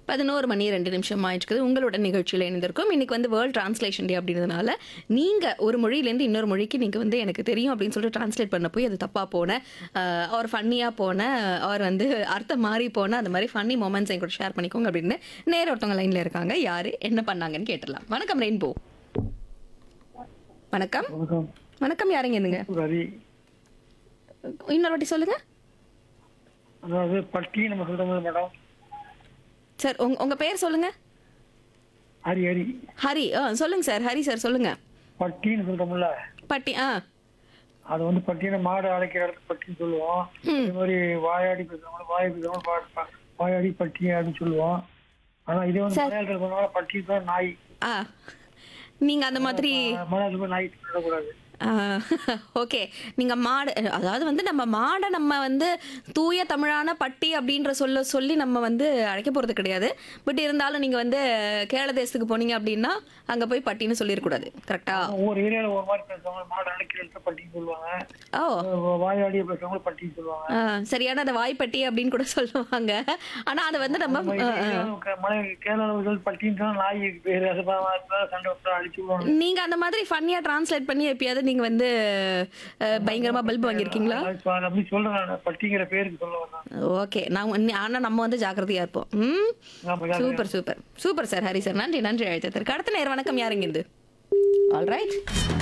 பதினோரு மணி ரெண்டு நிமிஷம் ஆயிடுச்சுக்குது உங்களோட நிகழ்ச்சியில் இணைந்திருக்கும் இன்னைக்கு வந்து வேர்ல்ட் டிரான்ஸ்லேஷன் டே அப்படின்றதுனால நீங்கள் ஒரு மொழியிலேருந்து இன்னொரு மொழிக்கு நீங்கள் வந்து எனக்கு தெரியும் அப்படின்னு சொல்லிட்டு டிரான்ஸ்லேட் பண்ண போய் அது தப்பாக போன அவர் ஃபன்னியாக போன அவர் வந்து அர்த்தம் மாறி போன அந்த மாதிரி ஃபன்னி மூமெண்ட்ஸ் என் கூட ஷேர் பண்ணிக்கோங்க அப்படின்னு நேர ஒருத்தவங்க லைனில் இருக்காங்க யார் என்ன பண்ணாங்கன்னு கேட்டுடலாம் வணக்கம் ரெயின்போ வணக்கம் வணக்கம் வணக்கம் யாருங்க இருந்துங்க ரவி இன்னொரு வாட்டி சொல்லுங்க அதாவது பட்டி நம்ம சொல்றோம் மேடம் சார் உங்க உங்க பேர் சொல்லுங்க ஹரி ஹரி ஹரி ஆ சொல்லுங்க சார் ஹரி சார் சொல்லுங்க பட்டின்னு சொல்றோம்ல பட்டி ஆ அது வந்து பட்டின மாடு அழைக்கிற இடத்துக்கு பட்டின்னு சொல்லுவோம் ம். அதே மாதிரி வாயாடி பேசுறவங்க வாய் பேசுறவங்க பா- பா- வாயாடி பட்டி அப்படின்னு சொல்லுவோம் ஆனா இதே வந்து மலையாளத்தில் சொன்னாலும் பட்டி தான் நாய் ஆ நீங்க அந்த மாதிரி மலையாளத்தில் நாய் சொல்லக்கூடாது ஓகே நீங்க மாடு அதாவது வந்து நம்ம மாடை நம்ம வந்து தூய தமிழான பட்டி அப்படின்ற சொல்ல சொல்லி நம்ம வந்து அழைக்க போறது கிடையாது பட் இருந்தாலும் நீங்க வந்து கேரள தேசத்துக்கு போனீங்க அப்படின்னா அங்க போய் பட்டின்னு சொல்லிடக்கூடாது கரெக்டா ஒவ்வொரு ஏரியால ஒரு மாதிரி பேசுவாங்க மாடு அழைக்கிற இடத்துல பட்டின்னு சொல்லுவாங்க ஓ வாயாடியை பேசுறவங்க பட்டின்னு சொல்லுவாங்க ஆ, சரியான அந்த வாய்ப்பட்டி அப்படின்னு கூட சொல்லுவாங்க ஆனா அதை வந்து நம்ம நம்ம ஆ, ஆ. இது மலை கேரளாவில் பட்டின்னு சொன்னா நாய் பேரு அது பா- சண்டை விட்டு அடிச்சு விடுவாங்க நீங்க அந்த மாதிரி ஃபன்னியா டிரான்ஸ்லேட் பண்ணி எப்பயாவது நீங்க வந்து அஹ், பயங்கரமா பல்ப் வாங்கியிருக்கீங்களா அது அப்படி சொல்றேன் நான் பட்டிங்கிற பேருக்கு சொல்ல வந்தேன் ஓகே நான் உன்னை- ஆனா நம்ம வந்து ஜாக்கிரதையா இருப்போம் ம் ஆமா, super super super sir Hari sir நன்றி நன்றி அழைத்ததற்கு அடுத்த நேரம் வணக்கம் யாருங்க இது ஆல் ரைட்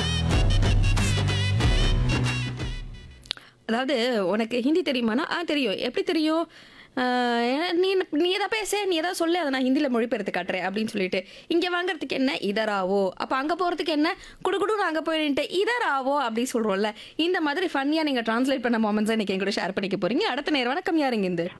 அதாவது உனக்கு ஹிந்தி தெரியுமானா ஆ தெரியும் எப்படி தெரியும் ஆஹ், ஏன்னா, நீ நீ எதா பேச நீ எதாவது சொல்லு அதை நான் ஹிந்தியில் மொழிபெயர்த்து காட்டுறேன் அப்படின்னு சொல்லிட்டு இங்கே வாங்குறதுக்கு என்ன இதராவோ அப்போ அங்கே போகிறதுக்கு என்ன குடுகுடு அங்கே போயிட்டு இதராவோ அப்படின்னு சொல்கிறோம்ல இந்த மாதிரி ஃபன்னியாக நீங்கள் ட்ரான்ஸ்லேட் பண்ண மொமெண்ட்ஸை இன்னைக்கு என் கூட ஷேர் பண்ணிக்க போறீங்க அடுத்த நேரம் வணக்கம் யாருங்க இந்த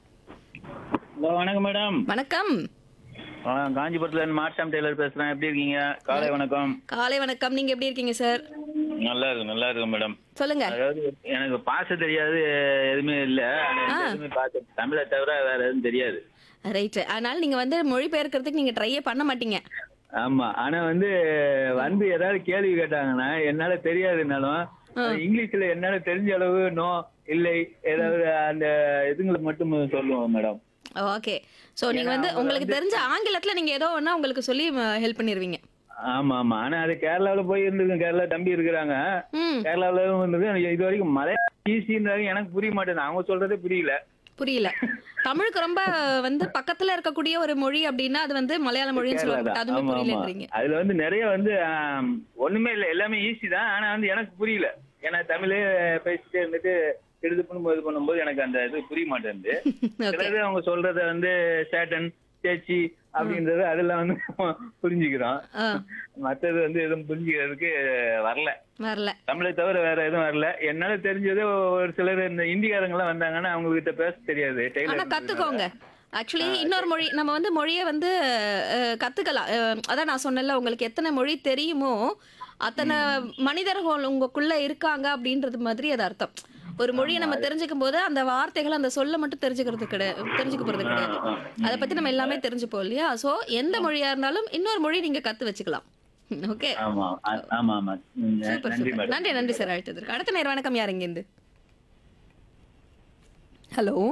ஹலோ வணக்கம் மேடம் வணக்கம் ஆ, காஞ்சிபுரத்துல இருந்து மார்ஷாம் டெய்லர் பேசுறேன் எப்படி இருக்கீங்க காலை வணக்கம் காலை வணக்கம் நீங்க எப்படி இருக்கீங்க சார் நல்லா இருக்கு நல்லா இருக்கு மேடம் சொல்லுங்க அதாவது எனக்கு பாச தெரியாது எதுவுமே இல்ல ஆனா ஆ. எதுவுமே பாச தமிழை தவிர வேற எதுவும் தெரியாது ரைட் அதனால நீங்க வந்து மொழிபெயர்க்கிறதுக்கு நீங்க ட்ரையே பண்ண மாட்டீங்க ஆமா ஆனா வந்து வந்து ஏதாவது கேள்வி கேட்டாங்கன்னா என்னால தெரியாதுனாலும் இங்கிலீஷ்ல என்னால தெரிஞ்ச அளவு நோ இல்லை ஏதாவது அந்த இதுங்களை மட்டும் சொல்லுவோம் மேடம் ஓகே சோ நீங்க வந்து உங்களுக்கு தெரிஞ்ச ஆங்கிலத்துல நீங்க ஏதோ ஒண்ணா உங்களுக்கு சொல்லி ஹெல்ப் பண்ணிருவீங்க ஆமா ஆமா ஆனா அது கேரளாவுல போய் இருந்துருக்கு கேரளா தம்பி இருக்கிறாங்க ம் கேரளாவில இருந்தது எனக்கு இது வரைக்கும் மலையாளம் ஈஸின்றது எனக்கு புரிய மாட்டேங்குது அவங்க சொல்றதே புரியல புரியல தமிழுக்கு ரொம்ப வந்து பக்கத்துல இருக்கக்கூடிய ஒரு மொழி அப்படின்னா அது வந்து மலையாள மொழின்னு கேரளா சொல்லுவாங்க தான். அதுவுமே ஆமா, ஆமா. புரியலன்றீங்க அதுல வந்து நிறைய வந்து ஆம், ஒண்ணுமே இல்ல எல்லாமே ஈஸி தான் ஆனா வந்து எனக்கு புரியல ஏன்னா தமிழே பேசிட்டே இருந்துட்டு இது பண்ணும்போது இது பண்ணும்போது எனக்கு அந்த இது புரிய மாட்டேங்குது ஓகே சிலது அவங்க சொல்றத வந்து சேட்டன் சேச்சி அப்படின்றது அதெல்லாம் வந்து புரிஞ்சுக்கிறோம் ஆ மற்றது வந்து எதுவும் புரிஞ்சுக்கிறதுக்கு வரல வரல தமிழை தவிர வேற எதுவும் வரல என்னால தெரிஞ்சது ஒரு சிலர் இந்த இந்திக்காரங்க எல்லாம் வந்தாங்கன்னா அவங்க கிட்ட பேச தெரியாது ஆனா டெய்லர் கத்துக்கோங்க ஆக்சுவலி இன்னொரு மொழி நம்ம வந்து மொழியை வந்து அஹ், கத்துக்கலாம் அஹ், அதான் நான் சொன்னேன்ல உங்களுக்கு எத்தனை மொழி தெரியுமோ அத்தனை மனிதர்கள் உங்களுக்குள்ள இருக்காங்க அப்படின்றது மாதிரி அது அர்த்தம் ஒரு மொழியை நம்ம தெரிஞ்சுக்கும் போது அந்த வார்த்தைகள் அந்த சொல்ல மட்டும் தெரிஞ்சுக்கிறது கிடையாது தெரிஞ்சுக்க போறது கிடையாது அதை பத்தி நம்ம எல்லாமே தெரிஞ்சுப்போம் இல்லையா சோ எந்த மொழியா இருந்தாலும் இன்னொரு மொழி நீங்க கத்து வச்சுக்கலாம் ஓகே ஆமா ஆ- ஆமா ஆமா ம், சூப்பர் நன்றி சூப்பர் மேடம் நன்றி நன்றி சார் அழைத்ததற்கு அடுத்த நேரம் வணக்கம் யாருங்க இருந்து ஹலோ